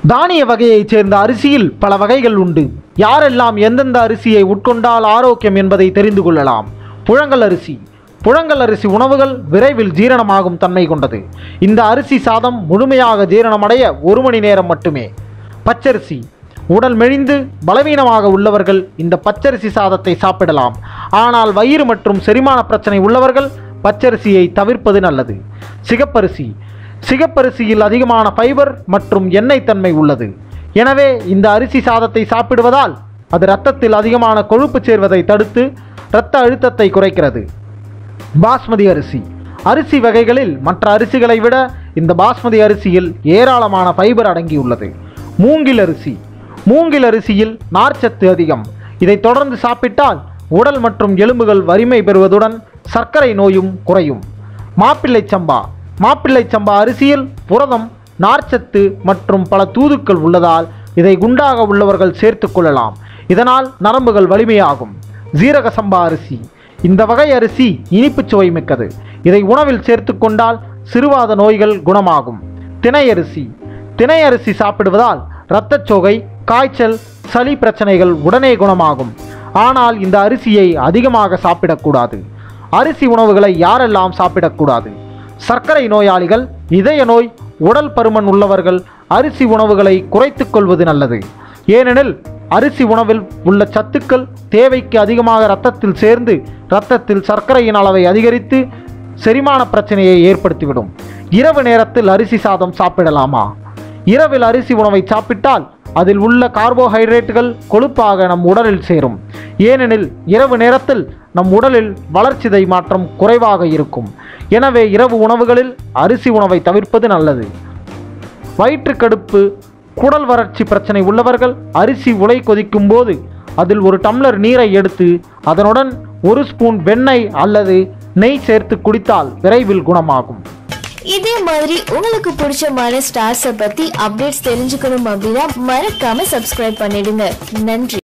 தானிய வகையைச் சேர்ந்த அரிசியில் பல வகைகள் உண்டு யாரெல்லாம் எந்தெந்த அரிசியை உட்கொண்டால் ஆரோக்கியம் என்பதை தெரிந்து கொள்ளலாம் புழங்கல் அரிசி புழங்கல் அரிசி உணவுகள் விரைவில் ஜீரணமாகும் தன்மை கொண்டது இந்த அரிசி சாதம் முழுமையாக ஜீரணமடைய ஒரு மணி நேரம் மட்டுமே பச்சரிசி உடல் மெலிந்து பலவீனமாக உள்ளவர்கள் இந்த பச்சரிசி சாதத்தை சாப்பிடலாம் ஆனால் வயிறு மற்றும் செரிமான பிரச்சனை உள்ளவர்கள் பச்சரிசியை தவிர்ப்பது நல்லது சிகப்பரிசி சிகப்பரிசியில் அதிகமான ஃபைபர் மற்றும் எண்ணெய் தன்மை உள்ளது எனவே இந்த அரிசி சாதத்தை சாப்பிடுவதால் அது இரத்தத்தில் அதிகமான கொழுப்பு சேர்வதை தடுத்து இரத்த அழுத்தத்தை குறைக்கிறது பாஸ்மதி அரிசி அரிசி வகைகளில் மற்ற அரிசிகளை விட இந்த பாஸ்மதி அரிசியில் ஏராளமான ஃபைபர் அடங்கியுள்ளது மூங்கில் அரிசி மூங்கில் அரிசியில் நார்ச்சத்து அதிகம் இதை தொடர்ந்து சாப்பிட்டால் உடல் மற்றும் எலும்புகள் வலிமை பெறுவதுடன் சர்க்கரை நோயும் குறையும் மாப்பிள்ளை சம்பா மாப்பிள்ளை சம்பா அரிசியில் புரதம் நார்ச்சத்து மற்றும் பல தூதுக்கள் உள்ளதால் இதை குண்டாக உள்ளவர்கள் சேர்த்து கொள்ளலாம் இதனால் நரம்புகள் வலிமையாகும் ஜீரக சம்பா அரிசி இந்த வகை அரிசி இனிப்புச் சுவை மிக்கது இதை உணவில் சேர்த்து கொண்டால் சிறுவாத நோய்கள் குணமாகும் தினை அரிசி தினை அரிசி சாப்பிடுவதால் இரத்தச்சோகை காய்ச்சல் சளி பிரச்சனைகள் உடனே குணமாகும் ஆனால் இந்த அரிசியை அதிகமாக சாப்பிடக்கூடாது அரிசி உணவுகளை யாரெல்லாம் சாப்பிடக்கூடாது சர்க்கரை நோயாளிகள் இதய நோய் உடல் பருமன் உள்ளவர்கள் அரிசி உணவுகளை குறைத்துக் கொள்வது நல்லது ஏனெனில் அரிசி உணவில் உள்ள சத்துக்கள் தேவைக்கு அதிகமாக இரத்தத்தில் சேர்ந்து இரத்தத்தில் சர்க்கரையின் அளவை அதிகரித்து செரிமான பிரச்சனையை ஏற்படுத்திவிடும் இரவு நேரத்தில் அரிசி சாதம் சாப்பிடலாமா இரவில் அரிசி உணவை சாப்பிட்டால் அதில் உள்ள கார்போஹைட்ரேட்டுகள் கொழுப்பாக நம் உடலில் சேரும் ஏனெனில் இரவு நேரத்தில் நம் உடலில் வளர்ச்சிதை மாற்றம் குறைவாக இருக்கும் எனவே இரவு உணவுகளில் அரிசி உணவை தவிர்ப்பது நல்லது வயிற்றுக்கடுப்பு குடல் வறட்சி பிரச்சனை உள்ளவர்கள் அரிசி உலை கொதிக்கும் போது அதில் ஒரு டம்ளர் நீரை எடுத்து அதனுடன் ஒரு ஸ்பூன் வெண்ணெய் அல்லது நெய் சேர்த்து குடித்தால் விரைவில் குணமாகும் இதே மாதிரி உங்களுக்கு பிடிச்சமான ஸ்டார்ஸை பத்தி அப்டேட்ஸ் தெரிஞ்சுக்கணும் அப்படின்னா மறக்காம சப்ஸ்கிரைப் பண்ணிடுங்க நன்றி